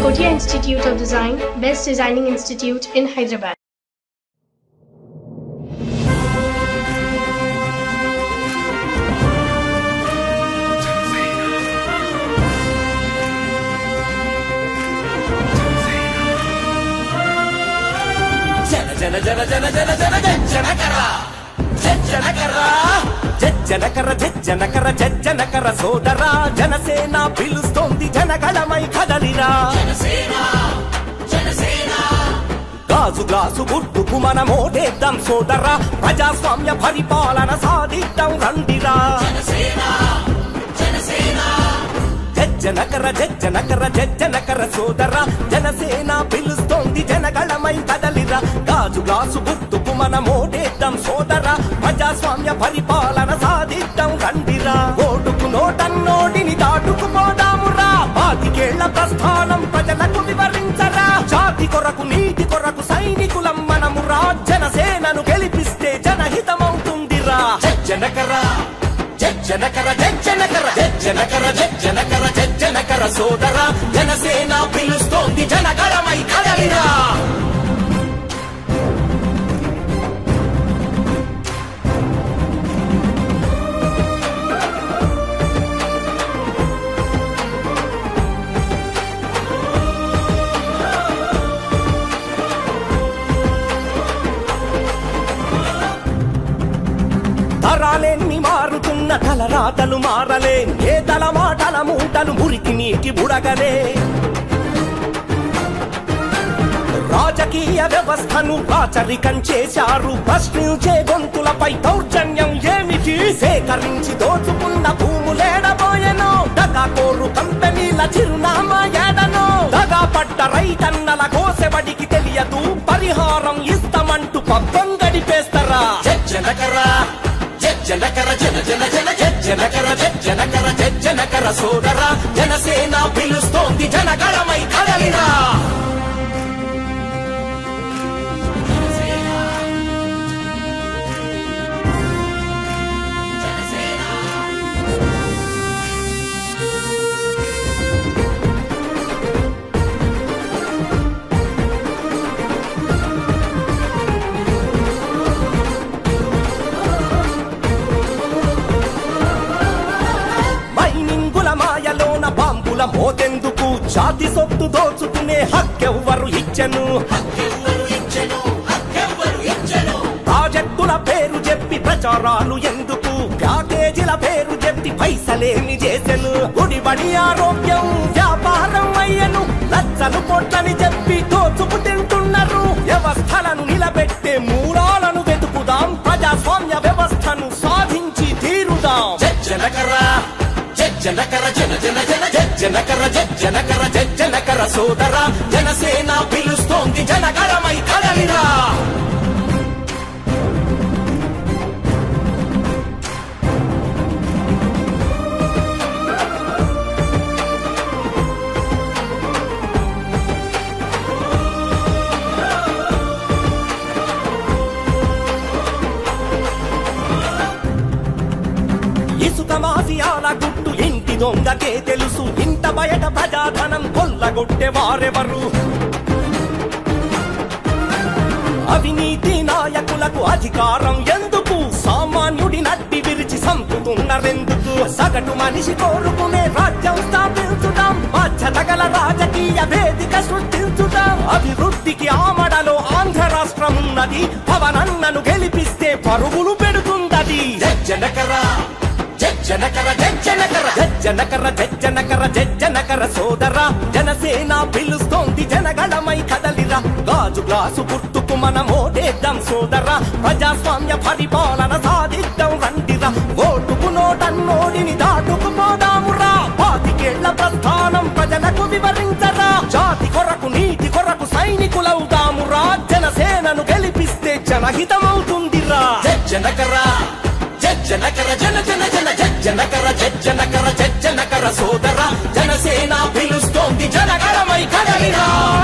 Kotia Institute of Design, Best Designing Institute in Hyderabad. జన జన జన జన జన జన జనకర జనకర జనకర జనకర జనకర సోదరా జనసేన పిలుస్తోంది జనగళమై కదలిరా గాజు గ్లాసు గుర్తుకు మన మోటేద్దాం సోదరా ప్రజాస్వామ్య పరిపాలన సాధిద్దాం రండిరా జనకర జనకర జనకర సోదర జనసేన పిలుస్తోంది జనగళమై కదలిరా గాజు గ్లాసు గుర్తుకు మన మోటేద్దాం సోదర ప్రజాస్వామ్య పరిపాలన సాధిద్దాం రండిరా ఓటుకు నోటన్నోటిని దాటుకుపోదామురా పాతికేళ్ల ప్రస్థానం ప్రజలకు వివరించరా జాతి కొరకు నీతి కొరకు సైనికులం మనమురా జనసేనను గెలిపిస్తే జనహితమవుతుందిరా జనకర జనకర జనకర జనకర జనకర జనకర సోదర జనసేన పిలుస్తోంది జనగళమై కదలిరా తరాలెన్ని మారుతున్న తలరాతలు మారలే ఏ తల మాటల మూటలు మురికి నీటి బుడగలే రాజకీయ వ్యవస్థను రాచరికం చేశారు ప్రశ్నించే గొంతులపై దౌర్జన్యం ఏమిటి సేకరించి దోచుకున్న భూములేడబోయెను దగా కోరు కంపెనీల చిరునామా ఏడను దగా పడ్డ రైతన్నల కోసెబడికి తెలియదు పరిహారం ఇస్తామంటూ పబ్బం గడిపేస్తారా జనకరా జనకర జన జన జన జనకర జనకర జనకర సోదర జనసేన పిలుస్తోంది జనగళమై కదలిరా మైనింగుల మాయలోన బాంబుల మోతెందుకు జాతి సొత్తు దోచుకునే హక్కెవ్వరు ఇచ్చెను ప్రాజెక్టుల పేరు చెప్పి ప్రచారాలు ఎందుకు ప్యాకేజీల పేరు చెప్పి పైసలేమి చేసెను గుడిబడి ఆరోగ్యం వ్యాపారం అయ్యను లచ్చలు పొట్లని చెప్పి దోచుకు తింటున్నారు వ్యవస్థలను నిలబెట్టే మూలాలను వెతుకుదాం ప్రజాస్వామ్య వ్యవస్థను సాధించి తీరుదాం జనకరా జనకర జన జన జన జనకర జనకర జనకర సోదర జనసేన పిలుస్తోంది జనగళమై కదలిరా ఇసుక మాఫియాల గుట్టు ఇంటి దొంగకే తెలుసు ఇంట బయట ప్రజాధనం కొల్లగొట్టే వారెవరు అవినీతి నాయకులకు అధికారం ఎందుకు సామాన్యుడి నడ్డి విరిచి సంపుతున్నారెందుకు సగటు మనిషి కోరుకునే రాజ్యం స్థాపించుదాం బాధ్యత గల రాజకీయ వేదిక సృష్టించుదాం అభివృద్ధికి ఆమడలో ఆంధ్ర రాష్ట్రం ఉన్నది పవనన్నను గెలిపిస్తే పరుగులు పెడుతుందది జనకరా జనకర జనకర జనకర జనకర జనకర సోదర జనసేన పిలుస్తోంది జనగళమై కదలిరా గాజు గ్లాసు గుర్తుకు మన మోటేద్దాం సోదర ప్రజాస్వామ్య పరిపాలన సాధిద్దాం రండిరా ఓటుకు నోటన్నోడిని దాటుకుపోదామురా పాతికేళ్ల ప్రస్థానం ప్రజలకు వివరించరా జాతి కొరకు నీతి కొరకు సైనికులవుదామురా జనసేనను గెలిపిస్తే జనహితమవుతుందిరా జనకరా జనకర జన జన జన జనకర జనకర జనకర సోదర జనసేన పిలుస్తోంది జనగళమై కదలిరా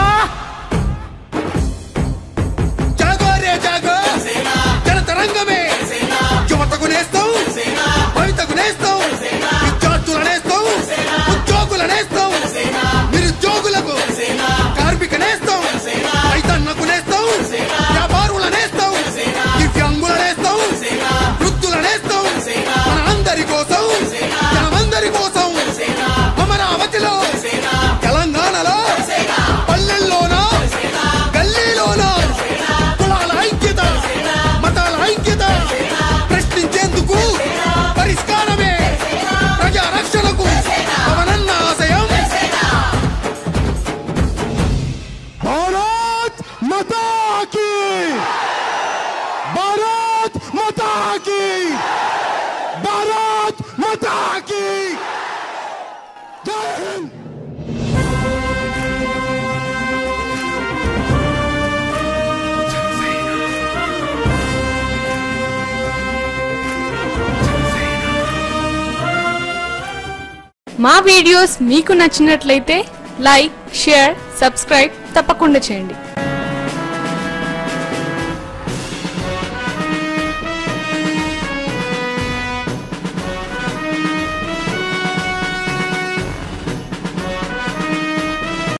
జాగో రే జాగో జన తరంగమే యువతకు నేస్తాం భవితకు నేస్తాం విద్యార్థుల నేస్తాం ఉద్యోగుల నేస్తాం నిరుద్యోగులకు మాతాకి జై హింద్ మా వీడియోస్ మీకు నచ్చినట్లయితే లైక్ షేర్ సబ్స్క్రైబ్ తప్పకుండా చేయండి